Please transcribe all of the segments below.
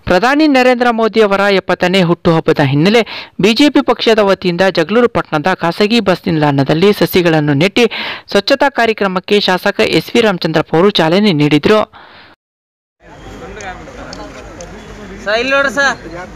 ಪ್ರಧಾನಿ ನರೇಂದ್ರ ಮೋದಿ ಅವರ ಎಪ್ಪತ್ತನೇ ಹುಟ್ಟುಹಬ್ಬದ ಹಿನ್ನೆಲೆ ಬಿಜೆಪಿ ಪಕ್ಷದ ವತಿಯಿಂದ ಜಗಳೂರು ಪಟ್ಟಣದ ಖಾಸಗಿ ಬಸ್ ನಿಲ್ದಾಣದಲ್ಲಿ ಸಸಿಗಳನ್ನು ನೆಟ್ಟಿ ಸ್ವಚ್ಛತಾ ಕಾರ್ಯಕ್ರಮಕ್ಕೆ ಶಾಸಕ ಎಸ್ ವಿ ರಾಮಚಂದ್ರಪ್ಪ ಅವರು ಚಾಲನೆ ನೀಡಿದರು ಸ ಇಲ್ಲಿ ನೋಡ್ರಿ ಸ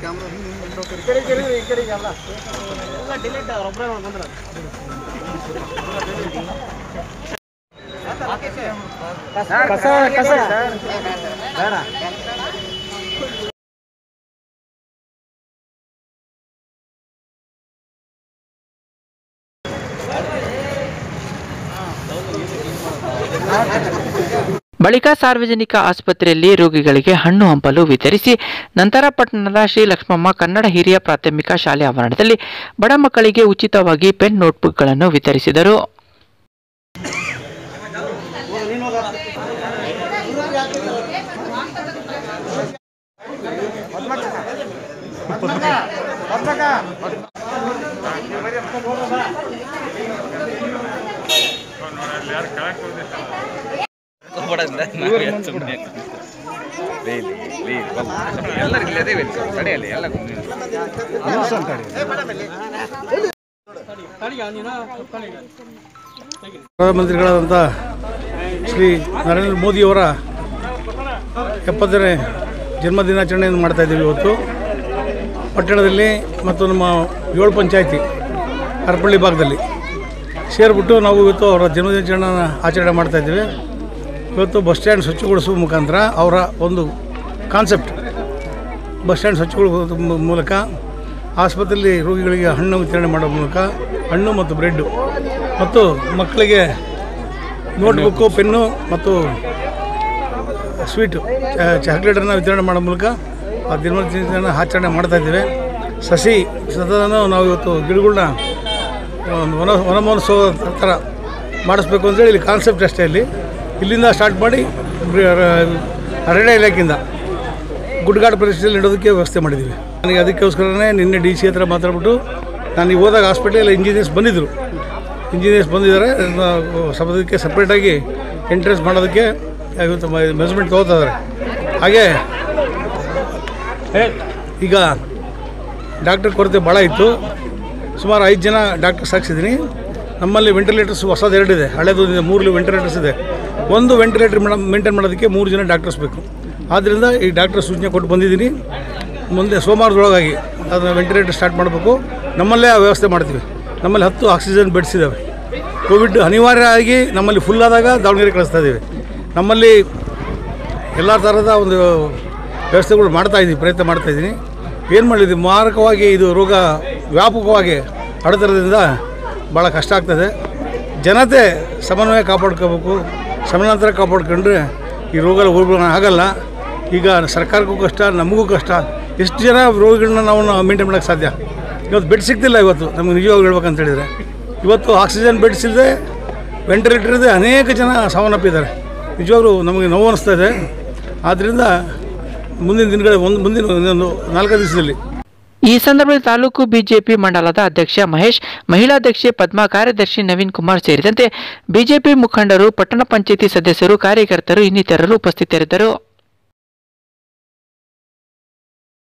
ಬಳಿಕ ಸಾರ್ವಜನಿಕ ಆಸ್ಪತ್ರೆಯಲ್ಲಿ ರೋಗಿಗಳಿಗೆ ಹಣ್ಣು ಹಂಪಲು ವಿತರಿಸಿ ನಂತರ ಪಟ್ಟಣದ ಶ್ರೀ ಲಕ್ಷ್ಮಮ್ಮ ಕನ್ನಡ ಹಿರಿಯ ಪ್ರಾಥಮಿಕ ಶಾಲೆ ಆವರಣದಲ್ಲಿ ಬಡ ಮಕ್ಕಳಿಗೆ ಉಚಿತವಾಗಿ ಪೆನ್ ನೋಟ್ಬುಕ್ಗಳನ್ನು ವಿತರಿಸಿದರು ಎಲ್ಲರಿಲ್ಲ ಅದೇ ತಡೆಯಲ್ಲಿ ಎಲ್ಲ ಪ್ರಧಾನಮಂತ್ರಿಗಳಾದಂಥ ಶ್ರೀ ನರೇಂದ್ರ ಮೋದಿಯವರ ಎಪ್ಪತ್ತನೇ ಜನ್ಮ ದಿನಾಚರಣೆಯನ್ನು ಮಾಡ್ತಾ ಇದ್ದೀವಿ ಇವತ್ತು ಪಟ್ಟಣದಲ್ಲಿ ಮತ್ತು ನಮ್ಮ ಏಳು ಪಂಚಾಯತಿ ಹರಪಳ್ಳಿ ಭಾಗದಲ್ಲಿ ಸೇರಿಬಿಟ್ಟು ನಾವು ಇವತ್ತು ಅವರ ಜನ್ಮದಿನಾಚರಣೆಯನ್ನು ಆಚರಣೆ ಮಾಡ್ತಾ ಇದ್ದೀವಿ ಇವತ್ತು ಬಸ್ ಸ್ಟ್ಯಾಂಡ್ ಸ್ವಚ್ಛಗೊಳಿಸುವ ಮುಖಾಂತರ ಅವರ ಒಂದು ಕಾನ್ಸೆಪ್ಟ್ ಬಸ್ ಸ್ಟ್ಯಾಂಡ್ ಸ್ವಚ್ಛಗೊಳಿಸುವ ಮೂ- ಮೂಲಕ ಆಸ್ಪತ್ರೆಯಲ್ಲಿ ರೋಗಿಗಳಿಗೆ ಹಣ್ಣು ವಿತರಣೆ ಮಾಡೋ ಮೂಲಕ ಹಣ್ಣು ಮತ್ತು ಬ್ರೆಡ್ಡು ಮತ್ತು ಮಕ್ಕಳಿಗೆ ನೋಟ್ಬುಕ್ಕು ಪೆನ್ನು ಮತ್ತು ಸ್ವೀಟು ಚ- ಚಾಕ್ಲೇಟನ್ನು ವಿತರಣೆ ಮಾಡೋ ಮೂಲಕ ಆ ದಿನವನ್ನು ಆಚರಣೆ ಮಾಡ್ತಾ ಇದ್ದೇವೆ ಸಸಿ ಸದನ ನಾವು ಇವತ್ತು ಗಿಡಗಳನ್ನ ಒಂದು ವನ ವನ ಮಹೋತ್ಸವ ಥರ ಮಾಡಿಸ್ಬೇಕು ಅಂತೇಳಿ ಇಲ್ಲಿ ಕಾನ್ಸೆಪ್ಟ್ ಅಷ್ಟೇ ಇಲ್ಲಿ ಇಲ್ಲಿಂದ ಸ್ಟಾರ್ಟ್ ಮಾಡಿ ಬ್ರಿ- ರ- ಅರಣ್ಯ ಇಲಾಖೆಯಿಂದ ಗುಡ್ಗಾಡು ಪ್ರದೇಶದಲ್ಲಿ ಇಡೋದಕ್ಕೆ ವ್ಯವಸ್ಥೆ ಮಾಡಿದ್ದೀವಿ ನನಗೆ ಅದಕ್ಕೋಸ್ಕರನೇ ನಿನ್ನೆ ಡಿ ಸಿ ಹತ್ರ ಮಾತಾಡ್ಬಿಟ್ಟು ನಾನು ಈಗ ಹೋದಾಗ ಹಾಸ್ಪಿಟಲ್ ಇಂಜಿನಿಯರ್ಸ್ ಬಂದಿದ್ದರು ಇಂಜಿನಿಯರ್ಸ್ ಬಂದಿದ್ದಾರೆ ಸಪದಕ್ಕೆ ಸಪ್ರೇಟಾಗಿ ಎಂಟ್ರೆನ್ಸ್ ಮಾಡೋದಕ್ಕೆ ಇವತ್ತು ಮೆಜರ್ಮೆಂಟ್ ತೊಗೋತಾ ಇದ್ದಾರೆ ಹಾಗೆ ಈಗ ಡಾಕ್ಟರ್ ಕೊರತೆ ಭಾಳ ಇತ್ತು ಸುಮಾರು ಐದು ಜನ ಡಾಕ್ಟರ್ಸ್ ಹಾಕ್ಸಿದ್ದೀನಿ ನಮ್ಮಲ್ಲಿ ವೆಂಟಿಲೇಟರ್ಸ್ ಹೊಸದು ಎರಡಿದೆ ಹಳೇದು ಇದೆ ಮೂರು ವೆಂಟಿಲೇಟರ್ಸ್ ಇದೆ ಒಂದು ವೆಂಟಿಲೇಟರ್ ಮೇಡಮ್ ಮೇಂಟೈನ್ ಮಾಡೋದಕ್ಕೆ ಮೂರು ಜನ ಡಾಕ್ಟರ್ಸ್ ಬೇಕು ಆದ್ದರಿಂದ ಈ ಡಾಕ್ಟರ್ ಸೂಚನೆ ಕೊಟ್ಟು ಬಂದಿದ್ದೀನಿ ಮುಂದೆ ಸೋಮವಾರದೊಳಗಾಗಿ ಅದನ್ನು ವೆಂಟಿಲೇಟರ್ ಸ್ಟಾರ್ಟ್ ಮಾಡಬೇಕು ನಮ್ಮಲ್ಲೇ ಆ ವ್ಯವಸ್ಥೆ ಮಾಡ್ತೀವಿ ನಮ್ಮಲ್ಲಿ ಹತ್ತು ಆಕ್ಸಿಜನ್ ಬೆಡ್ಸ್ ಇದ್ದಾವೆ ಕೋವಿಡ್ ಅನಿವಾರ್ಯ ಆಗಿ ನಮ್ಮಲ್ಲಿ ಫುಲ್ ಆದಾಗ ದಾವಣಗೆರೆ ಕಳಿಸ್ತಾ ಇದ್ದೀವಿ ನಮ್ಮಲ್ಲಿ ಎಲ್ಲ ಥರದ ಒಂದು ವ್ಯವಸ್ಥೆಗಳು ಮಾಡ್ತಾ ಇದ್ದೀವಿ ಪ್ರಯತ್ನ ಮಾಡ್ತಾ ಇದ್ದೀನಿ ಏನು ಮಾಡಿದ್ವಿ ಮಾರಕವಾಗಿ ಇದು ರೋಗ ವ್ಯಾಪಕವಾಗಿ ಹರಡಿರೋದ್ರಿಂದ ಭಾಳ ಕಷ್ಟ ಆಗ್ತದೆ ಜನತೆ ಸಮನ್ವಯ ಕಾಪಾಡ್ಕೋಬೇಕು ಸಮಾನಾಂತರ ಕಾಪಾಡ್ಕೊಂಡ್ರೆ ಈ ರೋಗ ಉಲ್ಬಣ ಆಗಲ್ಲ ಈಗ ಸರ್ಕಾರಕ್ಕೂ ಕಷ್ಟ ನಮಗೂ ಕಷ್ಟ ಎಷ್ಟು ಜನ ರೋಗಿಗಳನ್ನ ನಾವು ಮೇಂಟೈನ್ ಮಾಡೋಕ್ಕೆ ಸಾಧ್ಯ ಇವತ್ತು ಬೆಡ್ ಸಿಗ್ತಿಲ್ಲ ಇವತ್ತು ನಮಗೆ ನಿಜವಾಗಿ ಹೇಳ್ಬೇಕಂತ ಹೇಳಿದರೆ ಇವತ್ತು ಆಕ್ಸಿಜನ್ ಬೆಡ್ಸ್ ಇಲ್ಲದೆ ವೆಂಟಿಲೇಟರ್ ಇದೆ ಅನೇಕ ಜನ ಸಾವನ್ನಪ್ಪಿದ್ದಾರೆ ನಿಜವಾಗ್ಲೂ ನಮಗೆ ನೋವು ಅನಿಸ್ತಾ ಇದೆ ಆದ್ದರಿಂದ ಮುಂದಿನ ದಿನಗಳ ಒಂದು ಮುಂದಿನ ಒಂದು ನಾಲ್ಕೈದು ದಿವಸದಲ್ಲಿ ಈ ಸಂದರ್ಭದಲ್ಲಿ ತಾಲೂಕು ಬಿಜೆಪಿ ಮಂಡಲದ ಅಧ್ಯಕ್ಷ ಮಹೇಶ್ ಮಹಿಳಾಧ್ಯಕ್ಷೆ ಪದ್ಮಾ ಕಾರ್ಯದರ್ಶಿ ನವೀನ್ ಕುಮಾರ್ ಸೇರಿದಂತೆ ಬಿಜೆಪಿ ಮುಖಂಡರು ಪಟ್ಟಣ ಪಂಚಾಯಿತಿ ಸದಸ್ಯರು ಕಾರ್ಯಕರ್ತರು ಇನ್ನಿತರರು ಉಪಸ್ಥಿತರಿದ್ದರು